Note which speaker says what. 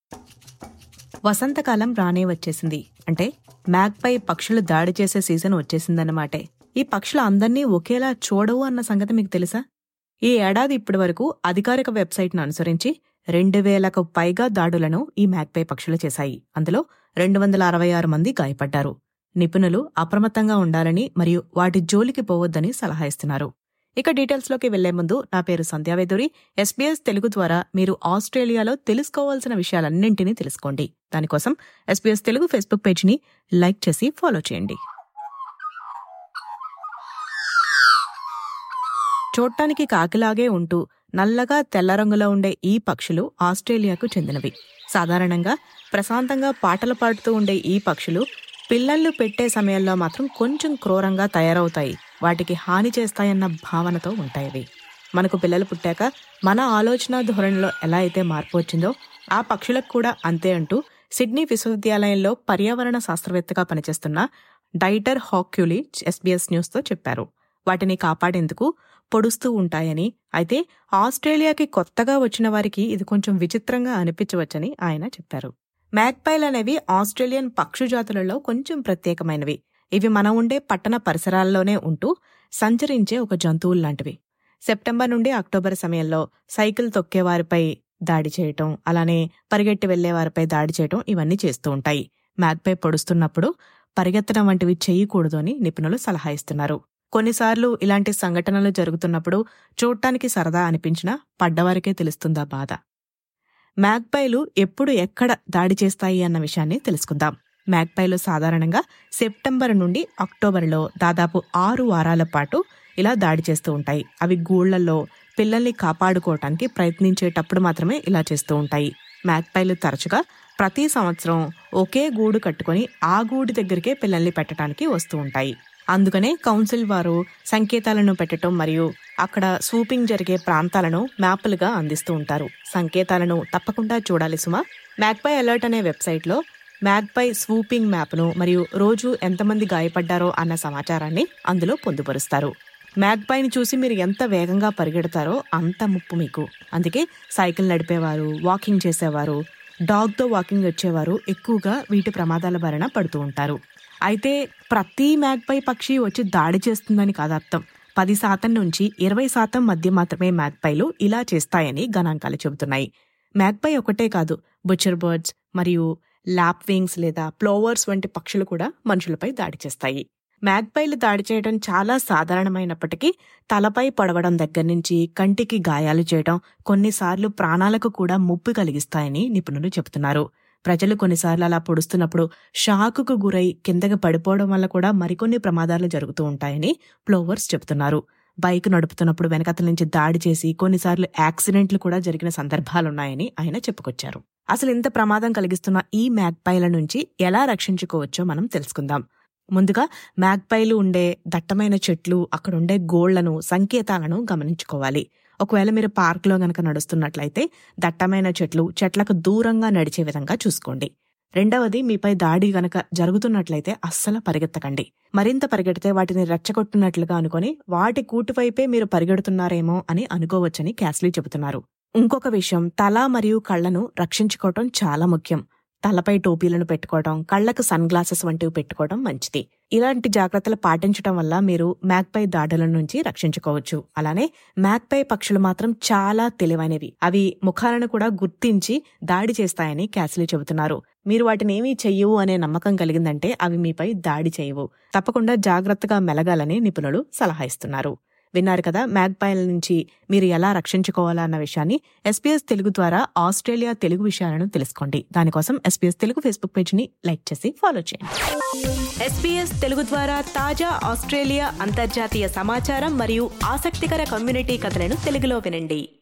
Speaker 1: వసంతకాలం రానే వచ్చేసింది అంటే మ్యాగ్పై పక్షులు దాడి చేసే సీజన్ వచ్చేసిందన్నమాటే ఈ పక్షులు అందర్నీ ఒకేలా చూడవు అన్న సంగతి మీకు తెలుసా ఈ ఏడాది ఇప్పటి వరకు అధికారిక వెబ్సైట్ను అనుసరించి రెండు వేలకు పైగా దాడులను ఈ మ్యాగ్పై పక్షులు చేశాయి అందులో రెండు వందల అరవై ఆరు మంది గాయపడ్డారు నిపుణులు అప్రమత్తంగా ఉండాలని మరియు వాటి జోలికి పోవద్దని సలహా ఇస్తున్నారు ఇక డీటెయిల్స్లోకి వెళ్లే ముందు నా పేరు సంధ్యావేదూరి ఎస్బీఎస్ తెలుగు ద్వారా మీరు ఆస్ట్రేలియాలో తెలుసుకోవాల్సిన విషయాలన్నింటినీ తెలుసుకోండి దానికోసం ఎస్బీఎస్ తెలుగు ఫేస్బుక్ పేజ్ని లైక్ చేసి ఫాలో చేయండి చూడటానికి కాకిలాగే ఉంటూ నల్లగా తెల్ల రంగులో ఉండే ఈ పక్షులు ఆస్ట్రేలియాకు చెందినవి సాధారణంగా ప్రశాంతంగా పాటలు పాడుతూ ఉండే ఈ పక్షులు పిల్లళ్ళు పెట్టే సమయంలో మాత్రం కొంచెం క్రూరంగా తయారవుతాయి వాటికి హాని చేస్తాయన్న భావనతో ఉంటాయి మనకు పిల్లలు పుట్టాక మన ఆలోచన ధోరణిలో ఎలా అయితే మార్పు వచ్చిందో ఆ పక్షులకు కూడా అంతే అంటూ సిడ్నీ విశ్వవిద్యాలయంలో పర్యావరణ శాస్త్రవేత్తగా పనిచేస్తున్న డైటర్ హాక్యులీ ఎస్బీఎస్ న్యూస్తో చెప్పారు వాటిని కాపాడేందుకు పొడుస్తూ ఉంటాయని అయితే ఆస్ట్రేలియాకి కొత్తగా వచ్చిన వారికి ఇది కొంచెం విచిత్రంగా అనిపించవచ్చని ఆయన చెప్పారు మ్యాగ్పైల్ అనేవి ఆస్ట్రేలియన్ పక్షు జాతులలో కొంచెం ప్రత్యేకమైనవి ఇవి మనం ఉండే పట్టణ పరిసరాల్లోనే ఉంటూ సంచరించే ఒక జంతువుల్లాంటివి సెప్టెంబర్ నుండి అక్టోబర్ సమయంలో సైకిల్ తొక్కేవారిపై దాడి చేయటం అలానే పరిగెట్టి వెళ్లే వారిపై దాడి చేయటం ఇవన్నీ చేస్తూ ఉంటాయి మ్యాగ్పై పొడుస్తున్నప్పుడు పరిగెత్తడం వంటివి చేయకూడదు అని నిపుణులు సలహా ఇస్తున్నారు కొన్నిసార్లు ఇలాంటి సంఘటనలు జరుగుతున్నప్పుడు చూడటానికి సరదా అనిపించినా పడ్డవారికే తెలుస్తుందా బాధ మ్యాగ్పైలు ఎప్పుడు ఎక్కడ దాడి చేస్తాయి అన్న విషయాన్ని తెలుసుకుందాం మ్యాగ్పైలు సాధారణంగా సెప్టెంబర్ నుండి అక్టోబర్లో దాదాపు ఆరు వారాల పాటు ఇలా దాడి చేస్తూ ఉంటాయి అవి గూళ్లలో పిల్లల్ని కాపాడుకోవటానికి ప్రయత్నించేటప్పుడు మాత్రమే ఇలా చేస్తూ ఉంటాయి మ్యాగ్పైలు తరచుగా ప్రతి సంవత్సరం ఒకే గూడు కట్టుకొని ఆ గూడు దగ్గరికే పిల్లల్ని పెట్టడానికి వస్తూ ఉంటాయి అందుకనే కౌన్సిల్ వారు సంకేతాలను పెట్టడం మరియు అక్కడ స్వూపింగ్ జరిగే ప్రాంతాలను మ్యాపులుగా అందిస్తూ ఉంటారు సంకేతాలను తప్పకుండా చూడాలి సుమా మ్యాగ్పై అలర్ట్ అనే వెబ్సైట్లో మ్యాగ్పై స్వూపింగ్ మ్యాప్ను మరియు రోజు ఎంతమంది గాయపడ్డారో అన్న సమాచారాన్ని అందులో పొందుపరుస్తారు మ్యాగ్పైని చూసి మీరు ఎంత వేగంగా పరిగెడతారో అంత ముప్పు మీకు అందుకే సైకిల్ నడిపేవారు వాకింగ్ చేసేవారు డాగ్తో వాకింగ్ వచ్చేవారు ఎక్కువగా వీటి ప్రమాదాల బారిన పడుతూ ఉంటారు అయితే ప్రతి మ్యాగ్పై పక్షి వచ్చి దాడి చేస్తుందని కాదు అర్థం పది శాతం నుంచి ఇరవై శాతం మధ్య మాత్రమే మ్యాగ్పైలు ఇలా చేస్తాయని గణాంకాలు చెబుతున్నాయి మ్యాగ్పై ఒకటే కాదు బుచర్ బర్డ్స్ మరియు ల్యాప్వింగ్స్ లేదా ప్లోవర్స్ వంటి పక్షులు కూడా మనుషులపై దాడి చేస్తాయి మ్యాగ్పైలు దాడి చేయడం చాలా సాధారణమైనప్పటికీ తలపై పడవడం దగ్గర నుంచి కంటికి గాయాలు చేయడం కొన్నిసార్లు ప్రాణాలకు కూడా ముప్పు కలిగిస్తాయని నిపుణులు చెబుతున్నారు ప్రజలు కొన్నిసార్లు అలా పొడుస్తున్నప్పుడు షాకుకు గురై కిందకి పడిపోవడం వల్ల కూడా మరికొన్ని ప్రమాదాలు జరుగుతూ ఉంటాయని ప్లోవర్స్ చెబుతున్నారు బైక్ నడుపుతున్నప్పుడు వెనకతల నుంచి దాడి చేసి కొన్నిసార్లు యాక్సిడెంట్లు కూడా జరిగిన సందర్భాలున్నాయని ఆయన చెప్పుకొచ్చారు అసలు ఇంత ప్రమాదం కలిగిస్తున్న ఈ మ్యాగ్పైల నుంచి ఎలా రక్షించుకోవచ్చో మనం తెలుసుకుందాం ముందుగా మ్యాగ్పైలు ఉండే దట్టమైన చెట్లు అక్కడుండే గోళ్లను సంకేతాలను గమనించుకోవాలి ఒకవేళ మీరు పార్క్లో గనక నడుస్తున్నట్లయితే దట్టమైన చెట్లు చెట్లకు దూరంగా నడిచే విధంగా చూసుకోండి రెండవది మీపై దాడి గనక జరుగుతున్నట్లయితే అస్సలు పరిగెత్తకండి మరింత పరిగెడితే వాటిని రెచ్చగొట్టున్నట్లుగా అనుకొని వాటి కూటువైపే మీరు పరిగెడుతున్నారేమో అని అనుకోవచ్చని క్యాస్లీ చెబుతున్నారు ఇంకొక విషయం తల మరియు కళ్లను రక్షించుకోవటం చాలా ముఖ్యం తలపై టోపీలను పెట్టుకోవడం కళ్లకు సన్ గ్లాసెస్ వంటివి పెట్టుకోవడం మంచిది ఇలాంటి జాగ్రత్తలు పాటించడం వల్ల మీరు మ్యాగ్పై దాడుల నుంచి రక్షించుకోవచ్చు అలానే మ్యాగ్పై పక్షులు మాత్రం చాలా తెలివైనవి అవి ముఖాలను కూడా గుర్తించి దాడి చేస్తాయని క్యాసిలీ చెబుతున్నారు మీరు వాటిని ఏమీ చెయ్యవు అనే నమ్మకం కలిగిందంటే అవి మీపై దాడి చేయవు తప్పకుండా జాగ్రత్తగా మెలగాలని నిపుణులు సలహా ఇస్తున్నారు విన్నారు కదా మ్యాగ్పైల నుంచి మీరు ఎలా రక్షించుకోవాలా అన్న విషయాన్ని ఎస్పీఎస్ తెలుగు ద్వారా ఆస్ట్రేలియా తెలుగు విషయాలను తెలుసుకోండి దానికోసం ఎస్పీఎస్ తెలుగు ఫేస్బుక్ పేజ్ని లైక్ చేసి ఫాలో చేయండి ఎస్పీఎస్ తెలుగు ద్వారా తాజా ఆస్ట్రేలియా అంతర్జాతీయ సమాచారం మరియు ఆసక్తికర కమ్యూనిటీ కథలను తెలుగులో వినండి